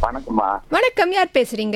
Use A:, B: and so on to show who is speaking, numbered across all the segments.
A: வணக்கம்மா
B: வணக்கம் யார் பேசுறீங்க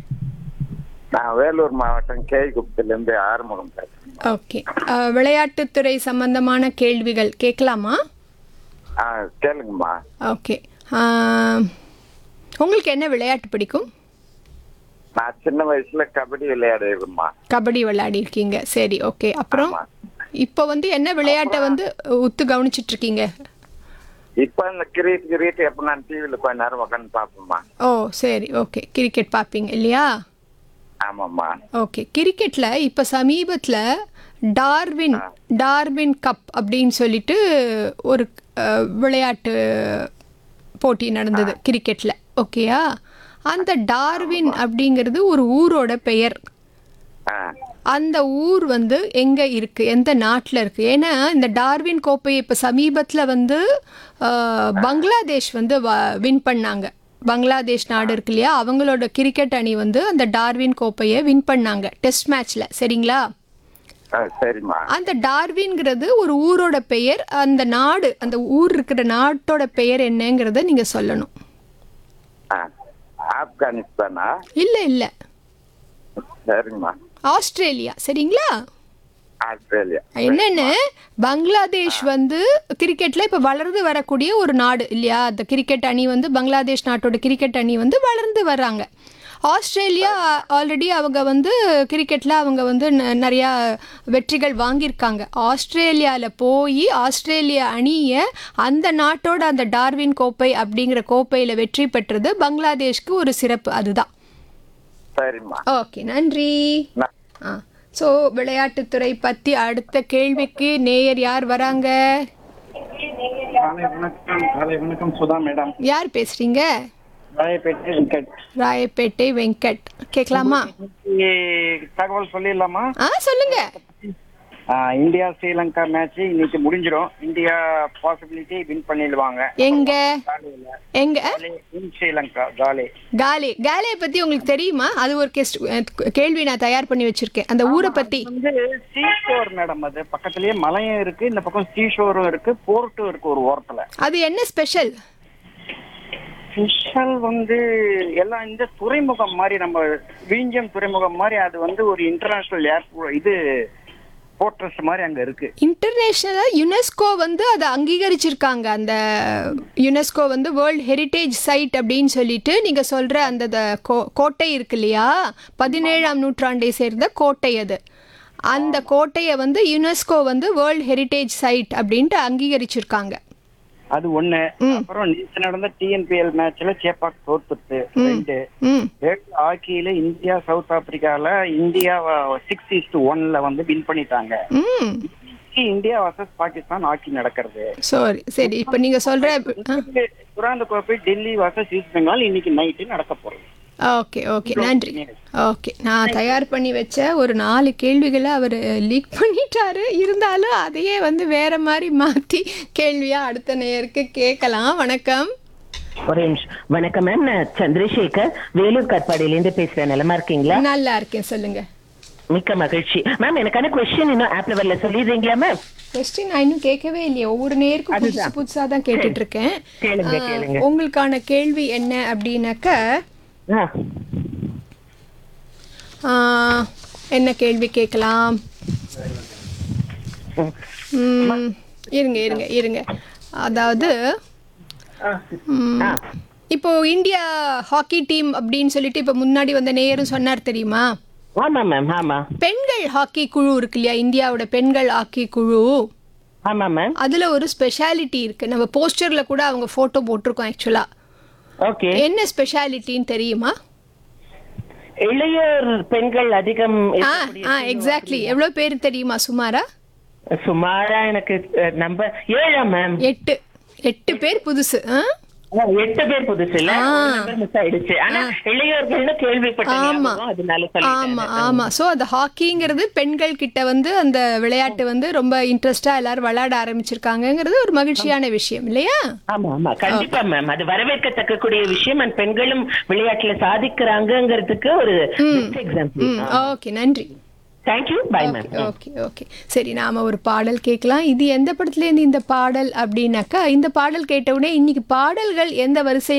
A: நான் வேலூர் மாவட்டம் கேகுப்திலேருந்து ஆறுமுகம் பேசுறேன்
B: ஓகே அஹ், விளையாட்டுத்துறை சம்பந்தமான கேள்விகள் கேட்கலாமா
A: ஆ கேளுங்கம்மா
B: ஓகே அஹ், உங்களுக்கு என்ன விளையாட்டு பிடிக்கும்
A: நான் சின்ன வயசுல கபடி விளையாடுறேம்மா
B: கபடி விளையாடி இருக்கீங்க சரி ஓகே அப்புறம்
A: ஆமா.
B: இப்போ வந்து என்ன விளையாட்டை வந்து உத்து கவனிச்சிட்டு இருக்கீங்க
A: இப்ப இந்த கிரீட் கிரீட் எப்ப நான் டிவில கொஞ்ச நேரம் உட்காந்து பார்ப்போம்மா
B: ஓ சரி ஓகே கிரிக்கெட் பார்ப்பீங்க இல்லையா
A: ஆமாம்மா
B: ஓகே கிரிக்கெட்ல இப்போ சமீபத்தில் டார்வின் டார்வின் கப் அப்படின்னு சொல்லிட்டு ஒரு அஹ், விளையாட்டு போட்டி நடந்தது கிரிக்கெட்ல ஓகேயா அந்த டார்வின் அப்படிங்கிறது ஒரு ஊரோட பெயர்
A: ஆ
B: அந்த ஊர் வந்து எங்கே இருக்குது எந்த நாட்டில் இருக்குது ஏன்னா இந்த டார்வின் கோப்பையை இப்போ சமீபத்தில் வந்து அஹ், பங்களாதேஷ் வந்து வின் பண்ணாங்க பங்களாதேஷ் நாடு இருக்கு இல்லையா அவங்களோட கிரிக்கெட் அணி வந்து அந்த டார்வின் கோப்பையை வின் பண்ணாங்க டெஸ்ட் மேட்ச்சில் சரிங்களா
A: ஆ, சரிம்மா
B: அந்த டார்வின்ங்கிறது ஒரு ஊரோட பெயர் அந்த நாடு அந்த ஊர் இருக்கிற நாட்டோட பெயர் என்னங்கிறத நீங்கள் சொல்லணும்
A: ஆ ஆப்கானிஸ்தானா
B: இல்லை இல்லை
A: சரிங்கம்மா
B: ஆஸ்திரேலியா சரிங்களா
A: ஆஸ்திரேலியா
B: என்னன்னு பங்களாதேஷ் வந்து கிரிக்கெட்ல இப்ப வளர்ந்து வரக்கூடிய ஒரு நாடு இல்லையா அந்த கிரிக்கெட் அணி வந்து பங்களாதேஷ் நாட்டோட கிரிக்கெட் அணி வந்து வளர்ந்து வர்றாங்க ஆஸ்திரேலியா ஆல்ரெடி அவங்க வந்து கிரிக்கெட்டில் அவங்க வந்து ந- நிறையா வெற்றிகள் வாங்கியிருக்காங்க ஆஸ்திரேலியாவில் போய் ஆஸ்திரேலியா அணியை அந்த நாட்டோட அந்த டார்வின் கோப்பை அப்படிங்கிற கோப்பையில் வெற்றி பெற்றது பங்களாதேஷ்க்கு ஒரு சிறப்பு அதுதான்
A: சரிம்மா
B: ஓகே நன்றி
A: நான்
B: ஆ ஸோ விளையாட்டுத்துறை பற்றி அடுத்த கேள்விக்கு நேயர் யார் வராங்க
C: காலை வணக்கம் காலை வணக்கம் சுதா மேடம்
B: யார் பேசுறீங்க
C: ராயப்பேட்டை வெங்கட்
B: ராயப்பேட்டை வெங்கட் கேட்கலாமா
C: இன்னைக்கு தகவல் சொல்லிடலாமா
B: ஆ சொல்லுங்க
C: ஆ, இந்தியா ஸ்ரீலங்கா மேட்ச் இன்னைக்கு முடிஞ்சிடும் இந்தியா பாசிபிலிட்டி வின் பண்ணிடுவாங்க
B: எங்க எங்க
C: இன் ஸ்ரீலங்கா ஜாலி
B: காலே காலே பத்தி உங்களுக்கு தெரியுமா அது ஒரு கெஸ்ட் கேள்வி நான் தயார் பண்ணி வச்சிருக்கேன் அந்த ஊரை பத்தி
C: வந்து சீ ஷோர் மேடம் அது பக்கத்துலயே மலையும் இருக்கு இந்த பக்கம் சீ ஷோரும் இருக்கு போர்ட்டும் இருக்கு ஒரு ஓரத்துல
B: அது என்ன ஸ்பெஷல்
C: ஸ்பெஷல் வந்து எல்லாம் இந்த துறைமுகம் மாதிரி நம்ம விழிஞ்சம் துறைமுகம் மாதிரி அது வந்து ஒரு இன்டர்நேஷனல் ஏர்போர்ட் இது போர்ட்ரஸ் மாதிரி அங்க இருக்கு
B: இன்டர்நேஷ்னலா யுனெஸ்கோ வந்து அதை அங்கீகரிச்சிருக்காங்க அந்த யுனெஸ்கோ வந்து வேர்ல்ட் ஹெரிட்டேஜ் சைட் அப்படின்னு சொல்லிட்டு நீங்க சொல்ற அந்த த- கோ- கோட்டை இருக்கு இல்லையா பதினேழாம் நூற்றாண்டை சேர்ந்த கோட்டை அது அந்த கோட்டையை வந்து யுனெஸ்கோ வந்து வேர்ல்ட் ஹெரிட்டேஜ் சைட் அப்படின்ட்டு அங்கீகரிச்சிருக்காங்க
C: அது ஒண்ணு அப்புறம் நேற்று நடந்த டிஎன்பிஎல் மேட்ச்ல சேப்பாக் தோத்துட்டு ரெண்டு
B: ம்
C: ஹாக்கியில இந்தியா சவுத் ஆப்பிரிக்கால இந்தியா சிக்ஸ் இஸ்ட் ஒன்ல வந்து வின் பண்ணிட்டாங்க
B: ம்
C: இந்தியா வர்சஸ் பாகிஸ்தான் ஹாக்கி நடக்கிறது
B: சாரி சரி இப்போ நீங்க சொல்ற ஆ
C: துராந்த கோப்பை டெல்லி வர்சஸ் ஈஸ்ட் பெங்கால் இன்னைக்கு நைட்டு நடக்க போறது
B: ஓகே ஓகே நன்றி ஓகே நான் தயார் பண்ணி வச்ச ஒரு நாலு கேள்விகளை அவர் லீக் பண்ணிட்டாரு இருந்தாலும் அதையே வந்து வேற மாதிரி மாற்றி கேள்வியாக அடுத்த நேயருக்கு கேட்கலாம் வணக்கம்
D: ஒரே நிமிஷம் வணக்கம் மேம் நான் சந்திரசேகர் வேலூர் கட்பாடியிலேருந்து பேசுறேன் நலமா இருக்கீங்களா
B: நல்லா இருக்கேன் சொல்லுங்க
D: மிக்க மகிழ்ச்சி மேம் எனக்கான கொஸ்டின் இன்னும் ஆப்ல வரல சொல்லிடுறீங்களா மேம்
B: கொஸ்டின் நான் இன்னும் கேட்கவே இல்லையே ஒவ்வொரு நேருக்கும் புதுசு
D: அதுதான்.
B: புதுசாக தான் கேட்டுட்டு இருக்கேன்
D: கேளுங்க,
B: ஆ,
D: கேளுங்க.
B: உங்களுக்கான கேள்வி என்ன அப்படின்னாக்க
D: ஆ,
B: ஆ, என்ன கேள்வி கேட்கலாம்
D: ம்.
B: ம், இருங்க இருங்க இருங்க அதாவது ம்,
D: ஆ.
B: இப்போ இந்தியா ஹாக்கி டீம் அப்படின்னு சொல்லிட்டு இப்போ முன்னாடி வந்த நேயரும் சொன்னார் தெரியுமா
D: ஆமா மேம் ஆமா
B: பெண்கள் ஹாக்கி குழு இருக்கு இல்லையா இந்தியாவோட பெண்கள் ஹாக்கி குழு
D: ஆமா மேம்
B: அதுல ஒரு ஸ்பெஷாலிட்டி இருக்கு நம்ம போஸ்டர்ல கூட அவங்க போட்டோ போட்டிருக்கோம் ஆக்சுவலா
D: ஓகே
B: என்ன ஸ்பெஷாலிட்டின்னு தெரியுமா
D: இளையோர் பெண்கள் அதிகம்
B: ஆ
D: இருக்கக்கூடிய-
B: ஆ எக்ஸாக்ட்லி எவ்வளோ பேர் தெரியுமா சுமாரா
D: சுமாரா எனக்கு நம்பர் ஏழா மேம்
B: எட்டு எட்டு பேர் புதுசு ஆ
D: எட்டு பேர் புதுசு இல்ல நம்பர் மிஸ் ஆயிடுச்சு ஆனா இளையோர்கள்னு கேள்விப்பட்ட
B: ஆமா
D: ஞாபகம், அதனால
B: ஆமா
D: சொல்லிட்டேன்
B: ஆமா சோ அந்த ஹாக்கிங்கிறது பெண்கள் கிட்ட வந்து அந்த விளையாட்டு வந்து ரொம்ப இன்ட்ரெஸ்டா எல்லாரும் விளையாட ஆரம்பிச்சிருக்காங்கங்கிறது ஒரு மகிழ்ச்சியான விஷயம் இல்லையா
D: ஆமா ஆமா கண்டிப்பா மேம் அது வரவேற்கத்தக்க கூடிய விஷயம் and பெண்களும் விளையாட்டுல சாதிக்கிறாங்கங்கிறதுக்கு ஒரு எக்ஸாம்பிள்
B: ம் ஓகே நன்றி
D: thank you bye ma'am
B: okay okay சரி நாம ஒரு பாடல் கேட்கலாம் இது எந்த படத்துல இருந்து இந்த பாடல் அப்படின்னாக்கா இந்த பாடல் கேட்ட உடனே இன்னைக்கு பாடல்கள் எந்த வரிசை